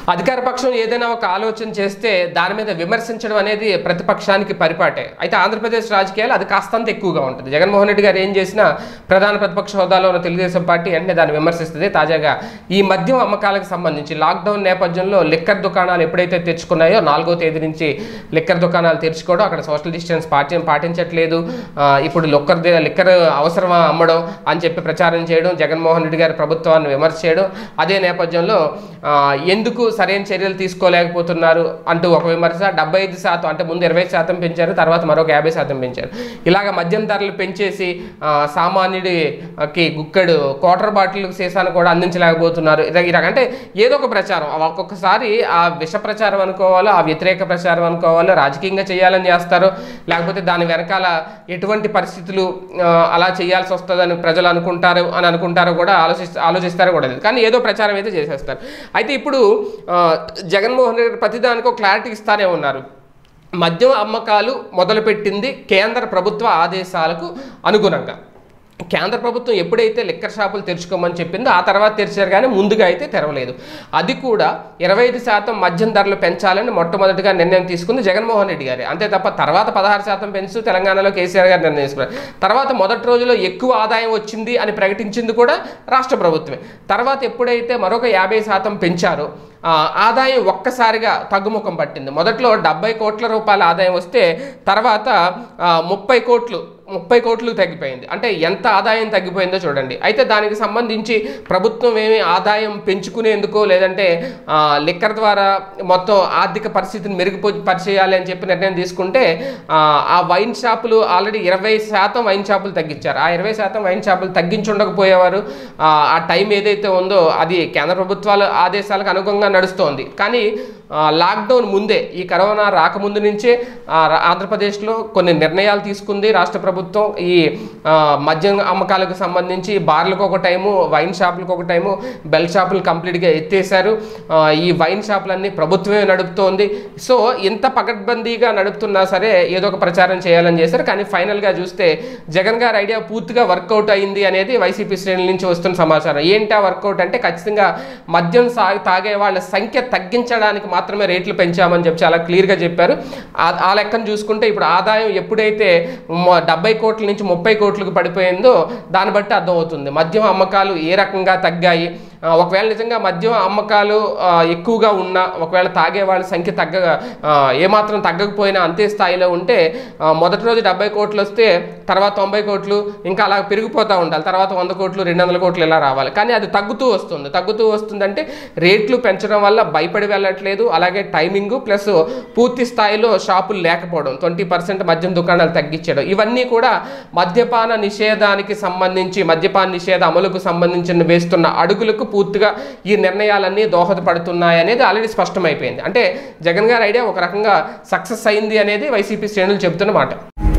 అధికార పక్షం ఏదైనా ఒక ఆలోచన చేస్తే దాని మీద విమర్శించడం అనేది ప్రతిపక్షానికి పరిపాటే అయితే ఆంధ్రప్రదేశ్ రాజకీయాలు అది కాస్తంత ఎక్కువగా ఉంటుంది జగన్మోహన్ రెడ్డి గారు ఏం చేసినా ప్రధాన ప్రతిపక్ష హోదాలో ఉన్న తెలుగుదేశం పార్టీ వెంటనే దాన్ని విమర్శిస్తుంది తాజాగా ఈ మద్యం అమ్మకాలకు సంబంధించి లాక్డౌన్ నేపథ్యంలో లిక్కర్ దుకాణాలు ఎప్పుడైతే తెచ్చుకున్నాయో నాలుగో తేదీ నుంచి లిక్కర్ దుకాణాలు తెరుచుకోవడం అక్కడ సోషల్ డిస్టెన్స్ పాటి పాటించట్లేదు ఆ, ఇప్పుడు లిక్కర్ లిక్కర్ అవసరమా అమ్మడం అని చెప్పి ప్రచారం చేయడం జగన్మోహన్ రెడ్డి గారి ప్రభుత్వాన్ని విమర్శ చేయడం అదే నేపథ్యంలో ఆ, ఎందుకు సరైన చర్యలు తీసుకోలేకపోతున్నారు అంటూ ఒక విమర్శ డెబ్బై ఐదు శాతం అంటే ముందు ఇరవై శాతం పెంచారు తర్వాత మరొక యాభై శాతం పెంచారు ఇలాగ మద్యం ధరలు పెంచేసి ఆ, సామాన్యుడికి గుక్కడు క్వార్టర్ బాటిల్ సీసాను కూడా అందించలేకపోతున్నారు ఇలా- ఇలా అంటే ఏదో ఒక ప్రచారం ఒక్కొక్కసారి ఆ విష ప్రచారం అనుకోవాలో ఆ వ్యతిరేక ప్రచారం అనుకోవాలో రాజకీయంగా చేయాలని చేస్తారు లేకపోతే దాని వెనకాల ఎటువంటి పరిస్థితులు ఆ, అలా చేయాల్సి వస్తుందని ప్రజలు అనుకుంటారు అని అనుకుంటారో కూడా ఆలోచిస్త ఆలోచిస్తారో కూడా తెలియదు. కానీ ఏదో ప్రచారం అయితే చేసేస్తారు అయితే ఇప్పుడు ఆ, జగన్మోహన్ రెడ్డి ప్రతిదానికి ఒక క్లారిటీ ఇస్తానే ఉన్నారు మద్యం అమ్మకాలు మొదలుపెట్టింది కేంద్ర ప్రభుత్వ ఆదేశాలకు అనుగుణంగా కేంద్ర ప్రభుత్వం ఎప్పుడైతే లిక్కర్ షాపులు తెరుచుకోమని చెప్పిందో ఆ తర్వాత తెరిచారు కానీ ముందుగా అయితే తెరవలేదు అది కూడా ఇరవై ఐదు శాతం మద్యం ధరలు పెంచాలని మొట్టమొదటిగా నిర్ణయం తీసుకుంది జగన్మోహన్ రెడ్డి గారి అంతే తప్ప తర్వాత పదహారు శాతం పెంచుతూ తెలంగాణలో కేసీఆర్ గారు నిర్ణయం తీసుకున్నారు తర్వాత మొదటి రోజులో ఎక్కువ ఆదాయం వచ్చింది అని ప్రకటించింది కూడా రాష్ట్ర ప్రభుత్వమే తర్వాత ఎప్పుడైతే మరొక యాభై శాతం పెంచారో ఆ, ఆదాయం ఒక్కసారిగా తగ్గుముఖం పట్టింది మొదట్లో డెబ్బై కోట్ల రూపాయల ఆదాయం వస్తే తర్వాత ఆ, ముప్పై కోట్లు ముప్పై కోట్లు తగ్గిపోయింది అంటే ఎంత ఆదాయం తగ్గిపోయిందో చూడండి అయితే దానికి సంబంధించి ప్రభుత్వం ఏమి ఆదాయం పెంచుకునేందుకో లేదంటే ఆ, లిక్కర్ ద్వారా మొత్తం ఆర్థిక పరిస్థితిని మెరుగుపో పరిచేయాలి అని చెప్పి నిర్ణయం తీసుకుంటే ఆ, ఆ వైన్ షాపులు ఆల్రెడీ ఇరవై శాతం వైన్ షాపులు తగ్గించారు ఆ ఇరవై శాతం వైన్ షాపులు తగ్గించుండకపోయేవారు ఆ, ఆ టైం ఏదైతే ఉందో అది కేంద్ర ప్రభుత్వాల ఆదేశాలకు అనుగుణంగా నడుస్తోంది కానీ ఆ, లాక్డౌన్ ముందే ఈ కరోనా రాకముందు నుంచే ఆ, రా- ఆంధ్రప్రదేశ్లో కొన్ని నిర్ణయాలు తీసుకుంది రాష్ట్ర ప్రభుత్వం ఈ ఆ, మద్యం అమ్మకాలకు సంబంధించి బార్లకు ఒక టైము వైన్ షాపులకు ఒక టైము బెల్ షాపులు కంప్లీట్గా ఎత్తేసారు ఆ, ఈ వైన్ షాపులన్నీ ప్రభుత్వమే నడుపుతోంది సో ఇంత పకడ్బందీగా నడుపుతున్నా సరే ఏదో ఒక ప్రచారం చేయాలని చేశారు కానీ ఫైనల్గా చూస్తే జగన్ గారి ఐడియా పూర్తిగా వర్కౌట్ అయింది అనేది వైసీపీ శ్రేణుల నుంచి వస్తున్న సమాచారం ఏంటా వర్కౌట్ అంటే ఖచ్చితంగా మద్యం సా తాగే వాళ్ళ సంఖ్య తగ్గించడానికి మాత్రమే రేట్లు పెంచామని చెప్పి చాలా క్లియర్గా చెప్పారు ఆ- ఆ లెక్కను చూసుకుంటే ఇప్పుడు ఆదాయం ఎప్పుడైతే మ- డెబ్బై కోట్ల నుంచి ముప్పై కోట్లకు పడిపోయిందో దాన్ని బట్టి అర్థమవుతుంది మద్యం అమ్మకాలు ఏ రకంగా తగ్గాయి ఆ, ఒకవేళ నిజంగా మద్యం అమ్మకాలు ఆ, ఎక్కువగా ఉన్నా ఒకవేళ తాగే వాళ్ళ సంఖ్య తగ్గ ఆ, ఏమాత్రం తగ్గకపోయినా అంతే స్థాయిలో ఉంటే ఆ, మొదటి రోజు డెబ్బై కోట్లు వస్తే తర్వాత తొంభై కోట్లు ఇంకా అలా పెరిగిపోతూ ఉండాలి తర్వాత వంద కోట్లు రెండు వందల కోట్లు ఇలా రావాలి కానీ అది తగ్గుతూ వస్తుంది తగ్గుతూ వస్తుందంటే రేట్లు పెంచడం వల్ల భయపడి వెళ్ళట్లేదు అలాగే టైమింగ్ ప్లస్ పూర్తి స్థాయిలో షాపులు లేకపోవడం ట్వంటీ పర్సెంట్ మద్యం దుకాణాలు తగ్గించడం ఇవన్నీ కూడా మద్యపాన నిషేధానికి సంబంధించి మద్యపాన నిషేధ అమలుకు సంబంధించిన వేస్తున్న అడుగులకు పూర్తిగా ఈ నిర్ణయాలన్నీ దోహదపడుతున్నాయి అనేది ఆల్రెడీ స్పష్టమైపోయింది అంటే జగన్ గారి ఐడియా ఒక రకంగా సక్సెస్ అయింది అనేది వైసీపీ శ్రేణులు చెబుతున్న మాట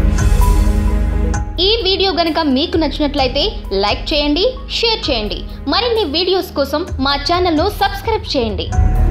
ఈ వీడియో గనుక మీకు నచ్చినట్లయితే లైక్ చేయండి షేర్ చేయండి మరిన్ని వీడియోస్ కోసం మా ఛానల్ను సబ్స్క్రైబ్ చేయండి